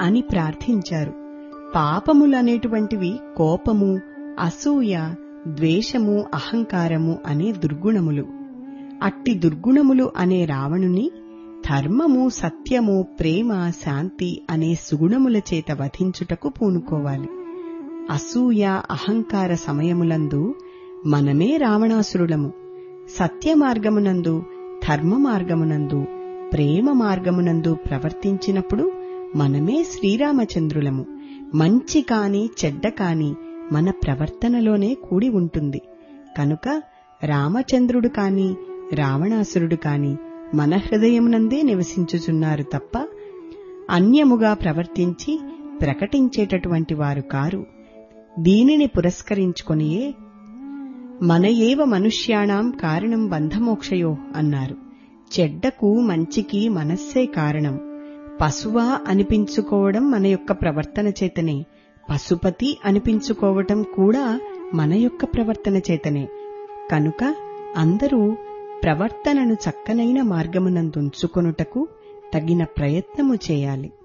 అని ప్రార్థించారు పాపములనేటువంటివి కోపము అసూయ ద్వేషము అహంకారము అనే దుర్గుణములు అట్టి దుర్గుణములు అనే రావణుని ధర్మము సత్యము ప్రేమ శాంతి అనే సుగుణముల చేత వధించుటకు పూనుకోవాలి అసూయ అహంకార సమయములందు మనమే రావణాసురులము సత్య మార్గమునందు ధర్మ మార్గమునందు ప్రేమ మార్గమునందు ప్రవర్తించినప్పుడు మనమే శ్రీరామచంద్రులము మంచి కాని చెడ్డ కాని మన ప్రవర్తనలోనే కూడి ఉంటుంది కనుక రామచంద్రుడు కాని రావణాసురుడు కాని మన హృదయమునందే నివసించుచున్నారు తప్ప అన్యముగా ప్రవర్తించి ప్రకటించేటటువంటి వారు కారు దీనిని పురస్కరించుకొనియే మన ఏవ మనుష్యాణం కారణం బంధమోక్షయో అన్నారు చెడ్డకు మంచికి మనస్సే కారణం పశువా అనిపించుకోవడం మన యొక్క ప్రవర్తన చేతనే పశుపతి అనిపించుకోవటం కూడా మన యొక్క ప్రవర్తన చేతనే కనుక అందరూ ప్రవర్తనను చక్కనైన మార్గమునందుంచుకొనుటకు తగిన ప్రయత్నము చేయాలి